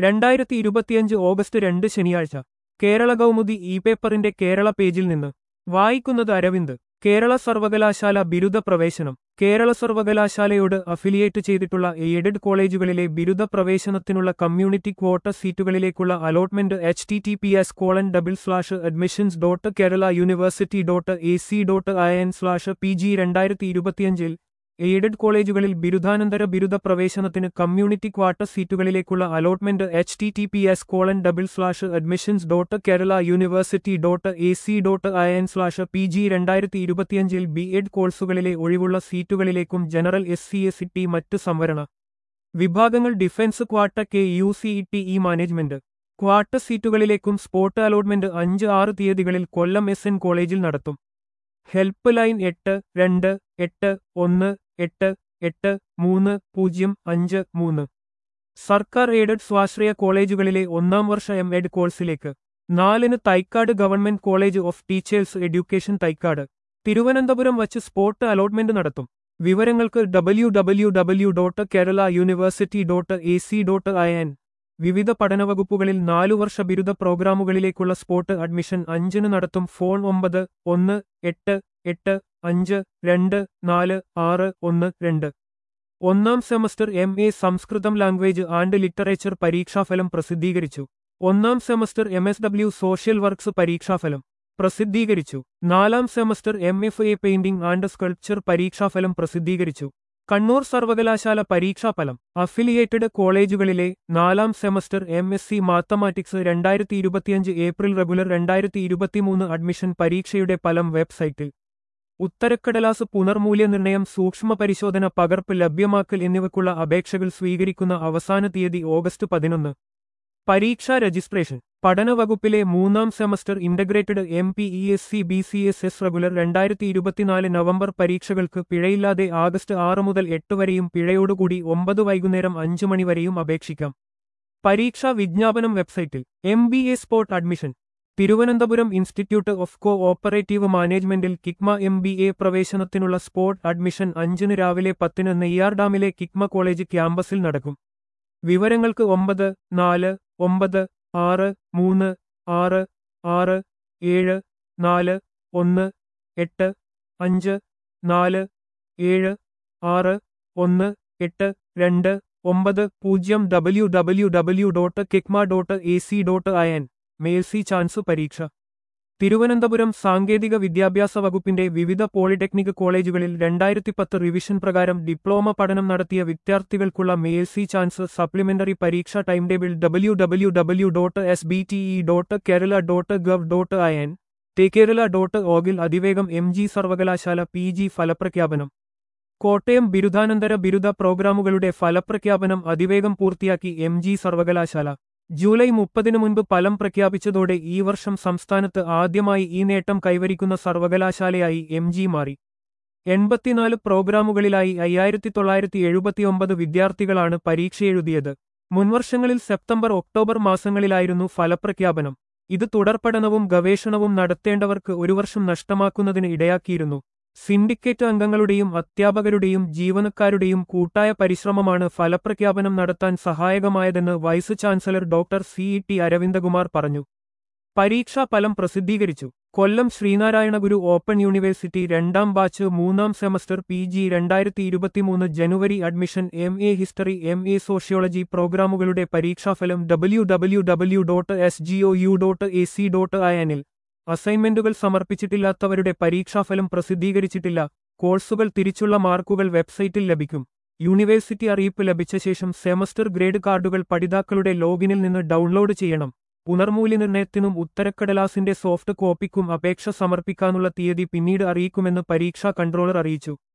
രണ്ടായിരത്തി ഇരുപത്തിയഞ്ച് ഓഗസ്റ്റ് രണ്ട് ശനിയാഴ്ച കേരള കൗമുദി ഇ പേപ്പറിന്റെ കേരള പേജിൽ നിന്ന് വായിക്കുന്നത് അരവിന്ദ് കേരള സർവകലാശാല ബിരുദ പ്രവേശനം കേരള സർവകലാശാലയോട് അഫിലിയേറ്റ് ചെയ്തിട്ടുള്ള എയ്ഡഡ് കോളേജുകളിലെ ബിരുദ പ്രവേശനത്തിനുള്ള കമ്മ്യൂണിറ്റി ക്വോട്ട സീറ്റുകളിലേക്കുള്ള allotment H T T P S colon double slash admissions dot Kerala university dot A C dot I N slash P G രണ്ടായിരത്തി ഇരുപത്തിയഞ്ചിൽ എയ്ഡഡ് കോളേജുകളിൽ ബിരുദാനന്തര ബിരുദ പ്രവേശനത്തിന് കമ്മ്യൂണിറ്റി ക്വാർട്ടർ സീറ്റുകളിലേക്കുള്ള allotment H T T P S colon double slash admissions dot Kerala university dot A C dot I N slash P G രണ്ടായിരത്തി ഇരുപത്തിയഞ്ചിൽ B Ed കോഴ്സുകളിലെ ഒഴിവുള്ള സീറ്റുകളിലേക്കും general S C S T മറ്റ് സംവരണ വിഭാഗങ്ങൾ defence quota K U C T E management quota സീറ്റുകളിലേക്കും spot allotment അഞ്ച് ആറ് തീയതികളിൽ കൊല്ലം എസ് എൻ കോളേജിൽ നടത്തും ഹെൽപ്പ് ലൈൻ എട്ട് രണ്ട് എട്ട് ഒന്ന് എട്ട് എട്ട് മൂന്ന് പൂജ്യം അഞ്ച് മൂന്ന് സർക്കാർ എയ്ഡഡ് സ്വാശ്രയ കോളേജുകളിലെ ഒന്നാം വർഷ എം എഡ് കോഴ്സിലേക്ക് നാലിന് Thycaud government college of teachers education Thycaud Thiruvananthapuram വച്ച് സ്പോട്ട് അലോട്ട്മെന്റ് നടത്തും വിവരങ്ങൾക്ക് W W W dot Kerala university dot A C dot I N വിവിധ പഠനവകുപ്പുകളിൽ നാലു വർഷ ബിരുദ പ്രോഗ്രാമുകളിലേക്കുള്ള സ്പോട്ട് അഡ്മിഷൻ അഞ്ചിന് നടത്തും ഫോൺ ഒമ്പത് ഒന്ന് എട്ട് എട്ട് അഞ്ച് രണ്ട് നാല് ആറ് ഒന്ന് രണ്ട് ഒന്നാം semester M A Sanskrit language and literature പരീക്ഷാഫലം പ്രസിദ്ധീകരിച്ചു ഒന്നാം semester M S W social works പരീക്ഷാഫലം പ്രസിദ്ധീകരിച്ചു നാലാം semester M F A painting and sculpture പരീക്ഷാഫലം പ്രസിദ്ധീകരിച്ചു കണ്ണൂർ സർവകലാശാല പരീക്ഷാഫലം അഫിലിയേറ്റഡ് കോളേജുകളിലെ നാലാം semester M S C mathematics രണ്ടായിരത്തി ഇരുപത്തിയഞ്ച് ഏപ്രിൽ റെഗുലർ രണ്ടായിരത്തി ഇരുപത്തിമൂന്ന് അഡ്മിഷൻ പരീക്ഷയുടെ ഫലം വെബ്സൈറ്റിൽ ഉത്തരക്കടലാസ് പുനർമൂല്യനിർണയം സൂക്ഷ്മ പരിശോധന പകർപ്പ് ലഭ്യമാക്കൽ എന്നിവയ്ക്കുള്ള അപേക്ഷകൾ സ്വീകരിക്കുന്ന അവസാന തീയതി ഓഗസ്റ്റ് പതിനൊന്ന് പരീക്ഷാ രജിസ്ട്രേഷൻ പഠനവകുപ്പിലെ മൂന്നാം semester integrated M P E S C B C S S regular രണ്ടായിരത്തി ഇരുപത്തിനാല് നവംബർ പരീക്ഷകൾക്ക് പിഴയില്ലാതെ ആഗസ്റ്റ് ആറ് മുതൽ എട്ട് വരെയും പിഴയോടുകൂടി ഒമ്പത് വൈകുന്നേരം അഞ്ച് മണിവരെയും അപേക്ഷിക്കാം പരീക്ഷാ വിജ്ഞാപനം വെബ്സൈറ്റിൽ M B A spot admission Thiruvananthapuram institute of cooperative മാനേജ്മെന്റിൽ കിക്മ എം ബി എ പ്രവേശനത്തിനുള്ള സ്പോട്ട് അഡ്മിഷൻ അഞ്ചിന് രാവിലെ പത്തിന് നെയ്യാർ ഡാമിലെ കിക്മ കോളേജ് ക്യാമ്പസിൽ നടക്കും വിവരങ്ങൾക്ക് ഒമ്പത് നാല് ഒമ്പത് ആറ് മൂന്ന് ആറ് ആറ് ഏഴ് നാല് ഒന്ന് എട്ട് അഞ്ച് നാല് ഏഴ് ആറ് ഒന്ന് എട്ട് രണ്ട് ഒമ്പത് പൂജ്യം W W W dot KICMA dot A C dot I N mercy chance പരീക്ഷ തിരുവനന്തപുരം സാങ്കേതിക വിദ്യാഭ്യാസ വകുപ്പിന്റെ വിവിധ പോളിടെക്നിക് കോളേജുകളിൽ രണ്ടായിരത്തി പത്ത് റിവിഷൻ പ്രകാരം ഡിപ്ലോമ പഠനം നടത്തിയ വിദ്യാർത്ഥികൾക്കുള്ള മേൽസി ചാൻസ് സപ്ലിമെന്ററി പരീക്ഷ time table W W W dot S B T E dot Kerala dot gov dot I N ടെ കേരള ഡോട്ട് ഓഗിൽ അതിവേഗം എം ജി സർവകലാശാല പി ജി ഫലപ്രഖ്യാപനം കോട്ടയം ബിരുദാനന്തര ബിരുദ പ്രോഗ്രാമുകളുടെ ഫലപ്രഖ്യാപനം അതിവേഗം പൂർത്തിയാക്കി എം ജി സർവകലാശാല ജൂലൈ മുപ്പതിനു മുൻപ് ഫലം പ്രഖ്യാപിച്ചതോടെ ഈ വർഷം സംസ്ഥാനത്ത് ആദ്യമായി ഈ നേട്ടം കൈവരിക്കുന്ന സർവകലാശാലയായി എം ജി മാറി എൺപത്തിനാല് പ്രോഗ്രാമുകളിലായി അയ്യായിരത്തി തൊള്ളായിരത്തി എഴുപത്തിയൊമ്പത് വിദ്യാർത്ഥികളാണ് പരീക്ഷ എഴുതിയത് മുൻവർഷങ്ങളിൽ സെപ്റ്റംബർ ഒക്ടോബർ മാസങ്ങളിലായിരുന്നു ഫലപ്രഖ്യാപനം ഇത് തുടർപഠനവും ഗവേഷണവും നടത്തേണ്ടവർക്ക് ഒരു വർഷം നഷ്ടമാക്കുന്നതിന് ഇടയാക്കിയിരുന്നു സിൻഡിക്കേറ്റ് അംഗങ്ങളുടെയും അധ്യാപകരുടെയും ജീവനക്കാരുടെയും കൂട്ടായ പരിശ്രമമാണ് ഫലപ്രഖ്യാപനം നടത്താൻ സഹായകമായതെന്ന് vice chancellor doctor C E T Aravindakumar പറഞ്ഞു പരീക്ഷാ ഫലം പ്രസിദ്ധീകരിച്ചു കൊല്ലം ശ്രീനാരായണ ഗുരു ഓപ്പൺ യൂണിവേഴ്സിറ്റി രണ്ടാം ബാച്ച് മൂന്നാം സെമസ്റ്റർ പി ജി രണ്ടായിരത്തി ഇരുപത്തിമൂന്ന് ജനുവരി admission M A history M A sociology പ്രോഗ്രാമുകളുടെ പരീക്ഷാഫലം W W W dot S G O U dot A C dot I എനിൽ അസൈൻമെന്റുകൾ സമർപ്പിച്ചിട്ടില്ലാത്തവരുടെ പരീക്ഷാഫലം പ്രസിദ്ധീകരിച്ചിട്ടില്ല കോഴ്സുകൾ തിരിച്ചുള്ള മാർക്കുകൾ വെബ്സൈറ്റിൽ ലഭിക്കും യൂണിവേഴ്സിറ്റി അറിയിപ്പ് ലഭിച്ച ശേഷം സെമസ്റ്റർ ഗ്രേഡ് കാർഡുകൾ പഠിതാക്കളുടെ ലോഗിനിൽ നിന്ന് ഡൗൺലോഡ് ചെയ്യണം പുനർമൂല്യനിർണയത്തിനും ഉത്തരക്കടലാസിന്റെ സോഫ്റ്റ് കോപ്പിക്കും അപേക്ഷ സമർപ്പിക്കാനുള്ള തീയതി പിന്നീട് അറിയിക്കുമെന്ന് പരീക്ഷാ കൺട്രോളർ അറിയിച്ചു